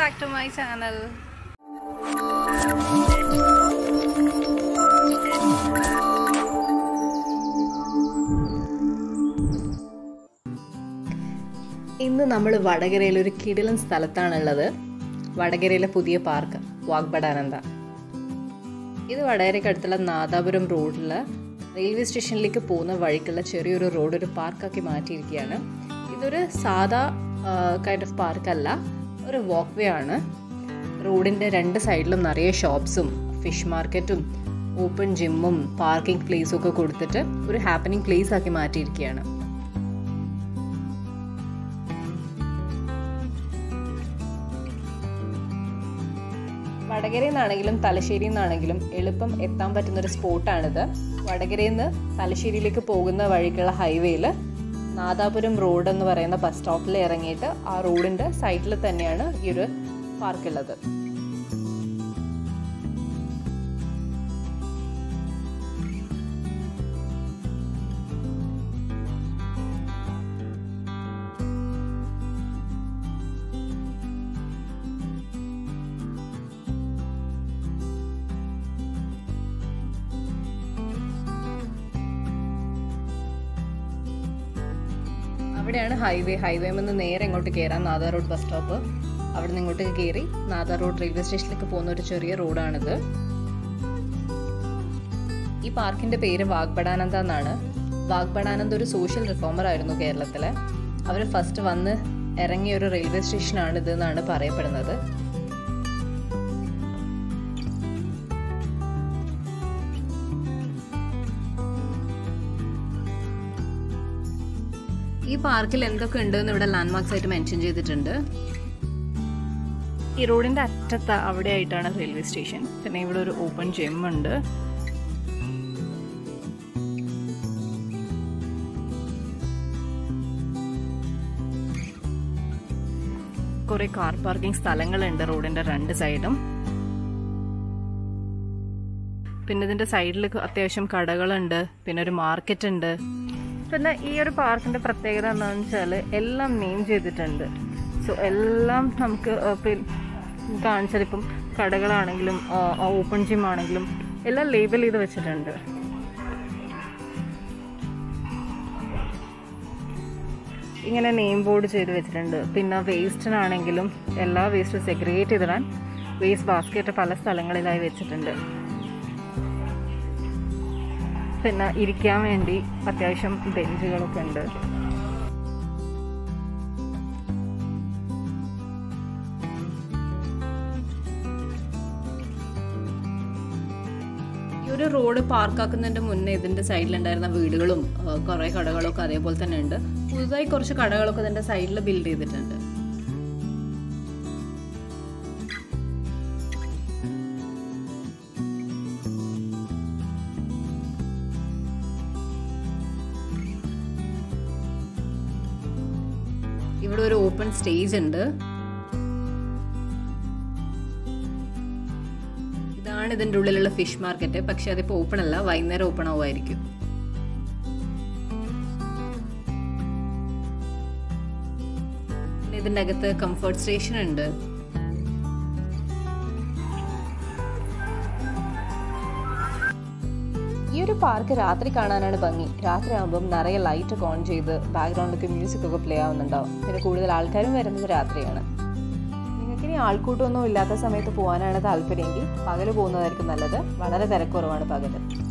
back to my channel ഇന്ന് നമ്മൾ വടകരയിൽ ഒരു കിടിലൻ സ്ഥലത്താണുള്ളത് വടകരയിലെ പുതിയ പാർക്ക് വാഗ്ബടാനന്ദ ഇത് വടകരയ്ക്കടുത്തുള്ള നാദാപുരം റോഡിൽ റെയിൽവേ സ്റ്റേഷനിലേക്ക് പോകുന്ന വഴിക്കുള്ള ചെറിയൊരു റോഡ് ഒരു പാർക്കാക്കി മാറ്റിയിരിക്കുകയാണ് ഇതൊരു സാധാ കൈൻഡ് ഓഫ് പാർക്കല്ല ഒരു വാക്ക് വേ ആണ് റോഡിൻ്റെ രണ്ട് സൈഡിലും നിറയെ ഷോപ്സും ഫിഷ് മാർക്കറ്റും ഓപ്പൺ ജിമ്മും പാർക്കിംഗ് പ്ലേസും ഒക്കെ കൊടുത്തിട്ട് ഒരു ഹാപ്പനിങ് പ്ലേസ് ആക്കി മാറ്റിയിരിക്കുകയാണ് വടകരയിൽ നിന്നാണെങ്കിലും തലശ്ശേരിയിൽ നിന്നാണെങ്കിലും എളുപ്പം എത്താൻ പറ്റുന്ന ഒരു സ്പോട്ടാണിത് വടകരയിൽ നിന്ന് തലശ്ശേരിയിലേക്ക് പോകുന്ന വഴിക്കുള്ള ഹൈവേയിൽ നാദാപുരം റോഡ് എന്ന് പറയുന്ന ബസ് സ്റ്റോപ്പിൽ ഇറങ്ങിയിട്ട് ആ റോഡിൻ്റെ സൈഡിൽ തന്നെയാണ് ഈ ഒരു പാർക്കുള്ളത് അവിടെയാണ് ഹൈവേ ഹൈവേ നിന്ന് നേരെ ഇങ്ങോട്ട് കയറാൻ നാദാ റോഡ് ബസ് സ്റ്റോപ്പ് അവിടെ നിന്ന് ഇങ്ങോട്ട് കയറി നാദാ റോഡ് റെയിൽവേ സ്റ്റേഷനിലേക്ക് പോകുന്ന ഒരു ചെറിയ റോഡാണിത് ഈ പാർക്കിന്റെ പേര് വാഗ്ബടാനന്ദ എന്നാണ് വാഗ്ബടാനന്ദ ഒരു സോഷ്യൽ റിഫോമർ ആയിരുന്നു കേരളത്തിലെ അവർ ഫസ്റ്റ് വന്ന് ഇറങ്ങിയ ഒരു റെയിൽവേ സ്റ്റേഷനാണിത് എന്നാണ് പറയപ്പെടുന്നത് ഈ പാർക്കിൽ എന്തൊക്കെ ഉണ്ടെന്ന് ഇവിടെ ലാൻഡ്മാർക്സ് ആയിട്ട് മെൻഷൻ ചെയ്തിട്ടുണ്ട് ഈ റോഡിന്റെ അറ്റത്ത് അവിടെ ആയിട്ടാണ് റെയിൽവേ സ്റ്റേഷൻ പിന്നെ ഇവിടെ ഒരു ഓപ്പൺ ജിം ഉണ്ട് കുറെ കാർ പാർക്കിംഗ് സ്ഥലങ്ങളുണ്ട് റോഡിന്റെ രണ്ട് സൈഡും പിന്നെ ഇതിന്റെ സൈഡിൽ അത്യാവശ്യം കടകളുണ്ട് പിന്നെ ഒരു മാർക്കറ്റ് ഉണ്ട് പിന്നെ ഈ ഒരു പാർക്കിന്റെ പ്രത്യേകത എന്താണെന്ന് വെച്ചാൽ എല്ലാം നെയിം ചെയ്തിട്ടുണ്ട് സോ എല്ലാം നമുക്ക് കാണിച്ചാൽ ഇപ്പം കടകളാണെങ്കിലും ഓപ്പൺ ജിം ആണെങ്കിലും എല്ലാം ലേബൽ ചെയ്ത് വെച്ചിട്ടുണ്ട് ഇങ്ങനെ നെയിം ബോർഡ് ചെയ്ത് വെച്ചിട്ടുണ്ട് പിന്നെ വേസ്റ്റിനാണെങ്കിലും എല്ലാ വേസ്റ്റും സെഗ്രിഗേറ്റ് ചെയ്തിടാൻ വേസ്റ്റ് ബാസ്ക്കറ്റ് പല സ്ഥലങ്ങളിലായി വെച്ചിട്ടുണ്ട് പിന്നെ ഇരിക്കാൻ വേണ്ടി അത്യാവശ്യം ബെഞ്ചുകളൊക്കെ ഉണ്ട് ഈ ഒരു റോഡ് പാർക്കാക്കുന്നതിന്റെ മുന്നേ ഇതിന്റെ സൈഡിലുണ്ടായിരുന്ന വീടുകളും കുറെ കടകളൊക്കെ അതേപോലെ തന്നെ ഉണ്ട് പുതുതായി കുറച്ച് കടകളൊക്കെ ഇതിന്റെ സൈഡിൽ ബിൽഡ് ചെയ്തിട്ടുണ്ട് ഇവിടെ ഒരു ഓപ്പൺ സ്റ്റേജ് ഉണ്ട് ഇതാണ് ഇതിന്റെ ഉള്ളിലുള്ള ഫിഷ് മാർക്കറ്റ് പക്ഷെ അതിപ്പോ ഓപ്പൺ അല്ല വൈകുന്നേരം ഓപ്പൺ ആവുമായിരിക്കും ഇതിന്റെ അകത്ത് കംഫർട്ട് സ്റ്റേഷൻ ഉണ്ട് ഈ ഒരു പാർക്ക് രാത്രി കാണാനാണ് ഭംഗി രാത്രി ആകുമ്പം നിറയെ ലൈറ്റ് ഒക്കെ ഓൺ ചെയ്ത് ബാക്ക്ഗ്രൗണ്ടിലൊക്കെ മ്യൂസിക് ഒക്കെ പ്ലേ ആവുന്നുണ്ടാവും പിന്നെ കൂടുതൽ ആൾക്കാരും വരുന്നത് രാത്രിയാണ് നിങ്ങൾക്ക് ഇനി ആൾക്കൂട്ടമൊന്നും ഇല്ലാത്ത സമയത്ത് പോകാനാണ് താല്പര്യമെങ്കിൽ പകൽ പോകുന്നതായിരിക്കും നല്ലത് വളരെ തിരക്കുറവാണ് പകല്